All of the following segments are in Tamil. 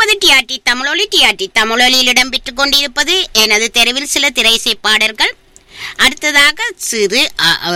கேட்பது டிஆர்டி தமிழொலி டிஆர்டி தமிழொலியில் இடம்பெற்றுக் கொண்டிருப்பது எனது தெருவில் சில திரைசை பாடல்கள் அடுத்ததாக சிறு அ, அ,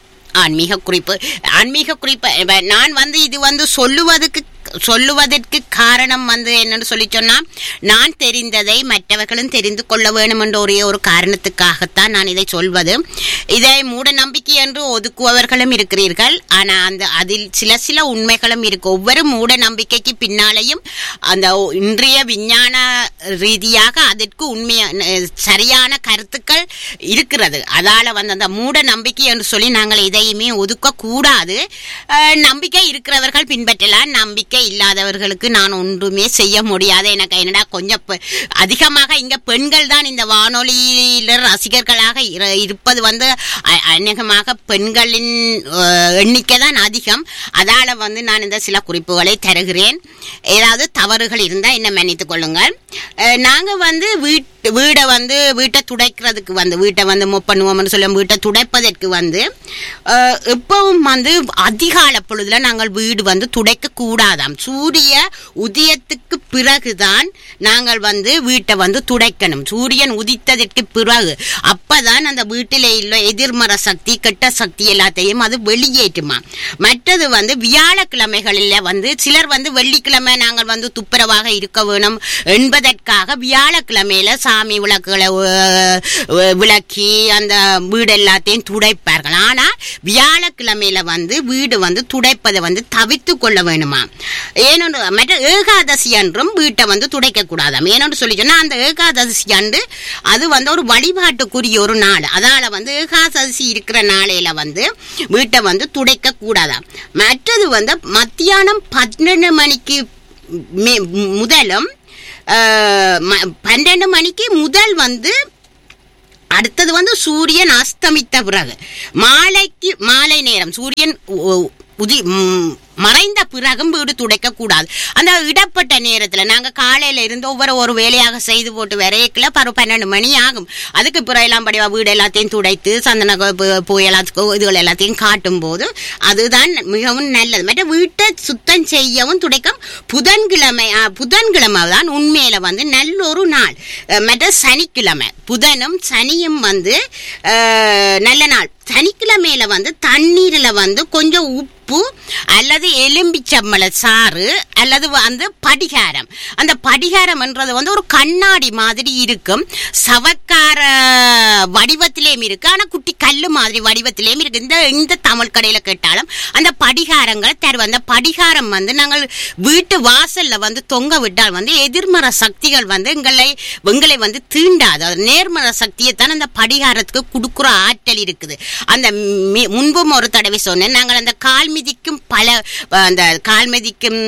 ஆன்மீக குறிப்பு ஆன்மீக குறிப்பு இப்ப நான் வந்து இது வந்து சொல்லுவதற்கு சொல்லுவதற்கு காரணம் வந்து என்னன்னு சொல்லி சொன்னா நான் தெரிந்ததை மற்றவர்களும் தெரிந்து கொள்ள வேண்டும் என்ற ஒரே ஒரு காரணத்துக்காகத்தான் நான் இதை சொல்வது இதை மூட நம்பிக்கை என்று ஒதுக்குபவர்களும் இருக்கிறீர்கள் ஆனா அந்த அதில் சில சில உண்மைகளும் இருக்கு ஒவ்வொரு மூட நம்பிக்கைக்கு பின்னாலேயும் அந்த இன்றைய விஞ்ஞான ரீதியாக அதற்கு உண்மையான சரியான கருத்துக்கள் இருக்கிறது அதால வந்து அந்த மூட நம்பிக்கை என்று சொல்லி நாங்கள் எதையுமே ஒதுக்க கூடாது அஹ், நம்பிக்கை இருக்கிறவர்கள் பின்பற்றலாம் நம்பிக்கை இல்லாதவர்களுக்கு நான் ஒன்றுமே செய்ய முடியாது எனக்கு என்னடா கொஞ்சம் பெ- அதிகமாக இங்க பெண்கள் தான் இந்த வானொலியில ரசிகர்களாக இர- இருப்பது வந்து அ- அநேகமாக பெண்களின் அஹ், எண்ணிக்கை தான் அதிகம் அதால வந்து நான் இந்த சில குறிப்புகளை தருகிறேன் ஏதாவது தவறுகள் இருந்தால் என்ன மன்னித்துக் கொள்ளுங்கள் அஹ், நாங்க வந்து வீட் வீடை வந்து வீட்டை துடைக்கிறதுக்கு வந்து வீட்டை வந்து மொப் பண்ணுவோம்னு சொல்ல வீட்டை துடைப்பதற்கு வந்து அஹ், எப்பவும் வந்து அதிகால பொழுதுல நாங்கள் வீடு வந்து துடைக்க கூடாதாம் சூரிய உதயத்துக்கு பிறகுதான் நாங்கள் வந்து வீட்டை வந்து துடைக்கணும் சூரியன் உதித்ததற்கு பிறகு அப்பதான் அந்த வீட்டில் உள்ள எதிர்மறை சக்தி கெட்ட சக்தி எல்லாத்தையும் அது வெளியேற்றுமா மற்றது வந்து வியாழக்கிழமைகளில் வந்து சிலர் வந்து வெள்ளிக்கிழமை நாங்கள் வந்து துப்புரவாக இருக்க வேணும் என்பதற்காக வியாழக்கிழமையில சாமி விளக்குகளை அஹ், அஹ், விளக்கி அந்த வீடு எல்லாத்தையும் துடைப்பார்கள் ஆனா வியாழக்கிழமையில வந்து வீடு வந்து துடைப்பதை வந்து தவிர்த்து கொள்ள வேணுமா ஏனென்று மற்ற ஏகாதசி அன்றும் வீட்டை வந்து துடைக்க கூடாதாம் ஏனென்று சொல்லி சொன்னா அந்த ஏகாதசி அன்று அது வந்து ஒரு வழிபாட்டுக்குரிய ஒரு நாள் அதால வந்து ஏகாதசி இருக்கிற நாளையில வந்து வீட்டை வந்து துடைக்க கூடாதாம் மற்றது வந்து மத்தியானம் பன்னெண்டு மணிக்கு மே- முதலும் அஹ், ம- பன்னெண்டு மணிக்கு முதல் வந்து அடுத்தது வந்து சூரியன் அஸ்தமித்த பிறகு மாலைக்கு மாலை நேரம் சூரியன் உ- உதி ம், மறைந்த பிறகும் வீடு துடைக்க கூடாது அந்த இடப்பட்ட நேரத்துல நாங்க காலையில இருந்து ஒவ்வொரு ஒரு வேலையாக செய்து போட்டு வரையக்குள்ள பரு பன்னெண்டு மணி ஆகும் அதுக்கு பிறகு எல்லாம் படிவா வீடு எல்லாத்தையும் துடைத்து சந்தன கொ- பு- பூ எல்லாத்துக்கும் இதுகள் எல்லாத்தையும் காட்டும் போது அதுதான் மிகவும் நல்லது மற்ற வீட்டை சுத்தம் செய்யவும் துடைக்கும் புதன்கிழமை ஆ, புதன்கிழமை தான் உண்மையில வந்து நல்ல ஒரு நாள் அஹ், மற்ற சனிக்கிழமை புதனும் சனியும் வந்து அஹ், நல்ல நாள் சனிக்கிழமையில வந்து தண்ணீர்ல வந்து கொஞ்சம் உப்பு அல்லது எலும்பிச்சம்பழ சாறு அல்லது வந்து படிகாரம் அந்த படிகாரம் என்றது வந்து ஒரு கண்ணாடி மாதிரி இருக்கும் சவக்கார வடிவத்திலேயும் இருக்கு ஆனா குட்டி கல்லு மாதிரி வடிவத்திலேயும் இருக்கு இந்த இந்த தமிழ் கடையில கேட்டாலும் அந்த படிகாரங்களை தருவோம் அந்த படிகாரம் வந்து நாங்கள் வீட்டு வாசல்ல வந்து தொங்க விட்டால் வந்து எதிர்மறை சக்திகள் வந்து எங்களை எங்களை வந்து தீண்டாது அது நேர்மறை சக்தியை தான் அந்த படிகாரத்துக்கு கொடுக்குற ஆற்றல் இருக்குது அந்த மி- முன்பும் ஒரு தடவை சொன்னேன் நாங்கள் அந்த கால் மிதிக்கும் பல அந்த கால் மிதிக்கும்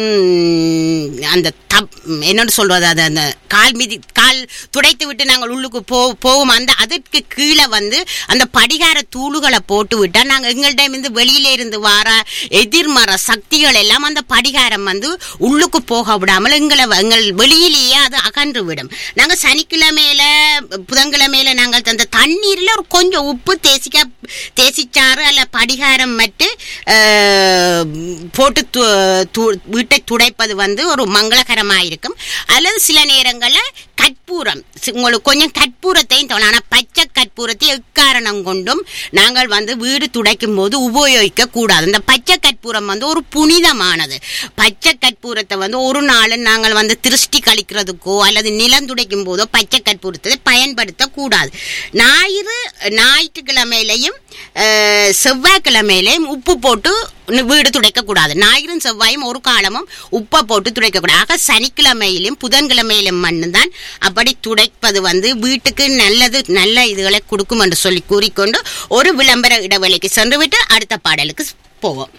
அந்த தப் என்னன்னு சொல்றது அது அந்த கால் மிதி கால் துடைத்து விட்டு நாங்கள் உள்ளுக்கு போ போவோம் அந்த அதற்கு கீழே வந்து அந்த படிகார தூளுகளை போட்டு விட்டா நாங்க எங்கள்கிட்ட இருந்து வெளியில இருந்து வர எதிர்மறை சக்திகள் எல்லாம் அந்த படிகாரம் வந்து உள்ளுக்கு போக விடாமல் எங்களை எங்கள் வெளியிலேயே அது அகன்று விடும் நாங்க சனிக்கிழமையில புதன்கிழமையில நாங்கள் அந்த தண்ணீர்ல ஒரு கொஞ்சம் உப்பு தேசிக்க தேசிச்சாறு அல்ல படிகாரம் மட்டும் அஹ், போட்டு து- து- வீட்டை துடைப்பது வந்து ஒரு மங்களகரமாயிருக்கும் அல்லது சில நேரங்கள்ல கற்பூரம் சி- உங்களுக்கு கொஞ்சம் கற்பூரத்தையும் தோணும் ஆனா பச்சை கற்பூரத்தை எக்காரணம் கொண்டும் நாங்கள் வந்து வீடு துடைக்கும் போது உபயோகிக்க கூடாது இந்த பச்சை கற்பூரம் வந்து ஒரு புனிதமானது பச்சை கற்பூரத்தை வந்து ஒரு நாள் நாங்கள் வந்து திருஷ்டி கழிக்கிறதுக்கோ அல்லது நிலம் துடைக்கும் போதோ பச்சை கற்பூரத்தை பயன்படுத்த கூடாது ஞாயிறு ஞாயிற்றுக்கிழமையிலையும் அஹ், செவ்வாய்க்கிழமையிலையும் உப்பு போட்டு நி- வீடு துடைக்க கூடாது ஞாயிறும் செவ்வாயும் ஒரு காலமும் உப்பை போட்டு துடைக்க கூடாது ஆக சனிக்கிழமையிலும் புதன்கிழமையிலும் மட்டும்தான் அப்படி துடைப்பது வந்து வீட்டுக்கு நல்லது நல்ல இதுகளை கொடுக்கும் என்று சொல்லி கூறிக்கொண்டு ஒரு விளம்பர இடைவெளிக்கு சென்றுவிட்டு அடுத்த பாடலுக்கு போவோம்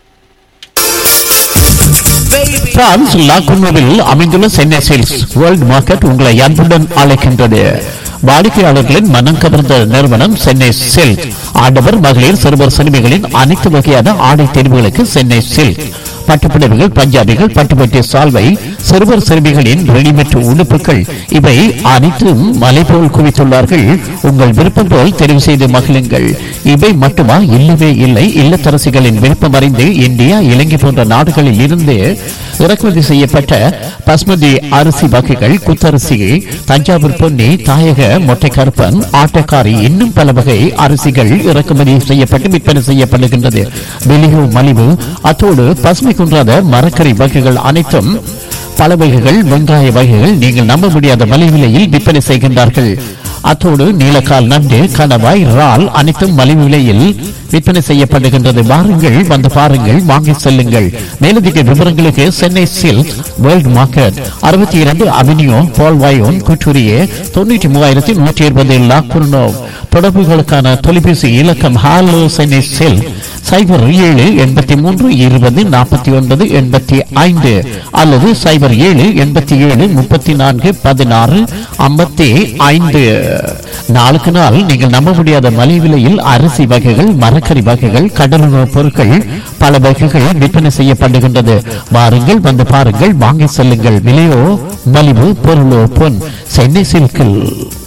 பிரான்ஸ் லாகுனோவில் அமைந்துள்ள சென்னை சேல்ஸ் வேர்ல்ட் மார்க்கெட் உங்களை அன்புடன் அழைக்கின்றது வாடிக்கையாளர்களின் மனம் கவர்ந்த நிறுவனம் சென்னை சில்க் ஆடவர் மகளிர் சிறுவர் சிறுமிகளின் அனைத்து வகையான ஆடை தேர்வுகளுக்கு சென்னை சில்க் பட்டுப்புடவைகள் பஞ்சாபிகள் பட்டுப்பட்டி சால்வை சிறுவர் சிறுமிகளின் ரெடிமேட் உடுப்புகள் இவை அனைத்தும் மலை போல் குவித்துள்ளார்கள் உங்கள் விருப்பம் போல் தெரிவு செய்து மகிழுங்கள் இவை மட்டுமா இல்லவே இல்லை இல்லத்தரசிகளின் விருப்பம் அறிந்து இந்தியா இலங்கை போன்ற நாடுகளில் இருந்து இறக்குமதி செய்யப்பட்ட பஸ்மதி அரிசி வகைகள் குத்தரிசி தஞ்சாவூர் பொன்னி தாயக மொட்டை கருப்பன் ஆட்டக்காரி இன்னும் பல வகை அரிசிகள் இறக்குமதி செய்யப்பட்டு விற்பனை செய்யப்படுகின்றது வெளியோ மலிவு அத்தோடு பசுமை குன்றாத மரக்கறி வகைகள் அனைத்தும் பல வகைகள் வெங்காய வகைகள் நீங்கள் நம்ப முடியாத மலிவு விலையில் விற்பனை செய்கின்றார்கள் அத்தோடு நீலக்கால் நண்டு கணவாய் இறால் அனைத்தும் மலிவு விலையில் விற்பனை செய்யப்படுகின்றது வாருங்கள் வந்து பாருங்கள் வாங்கி செல்லுங்கள் மேலதிக விவரங்களுக்கு சென்னை சில்க் வேர்ல்ட் மார்க்கெட் அறுபத்தி இரண்டு அவென்யூ பால்வாயோன் குற்றூரியே தொண்ணூற்றி மூவாயிரத்தி நூற்றி இருபது லாக்குர்னோ தொடர்புகளுக்கான தொலைபேசி இலக்கம் ஹாலோ சென்னை சில்க் சைபர் ஏழு எண்பத்தி மூன்று இருபது நாற்பத்தி ஒன்பது எண்பத்தி ஐந்து அல்லது சைபர் ஏழு எண்பத்தி ஏழு முப்பத்தி நான்கு பதினாறு ஐம்பத்தி ஐந்து நாளுக்கு நாள் நீங்கள் நம்ப முடியாத மலை விலையில் அரிசி வகைகள் மரக்கறி வகைகள் கடலுணவுப் பொருட்கள் பல வகைகள் விற்பனை செய்யப்படுகின்றது வாருங்கள் வந்து பாருங்கள் வாங்கி செல்லுங்கள் விலையோ மலிவு பொருளோ பொன் சென்னை சில்கில்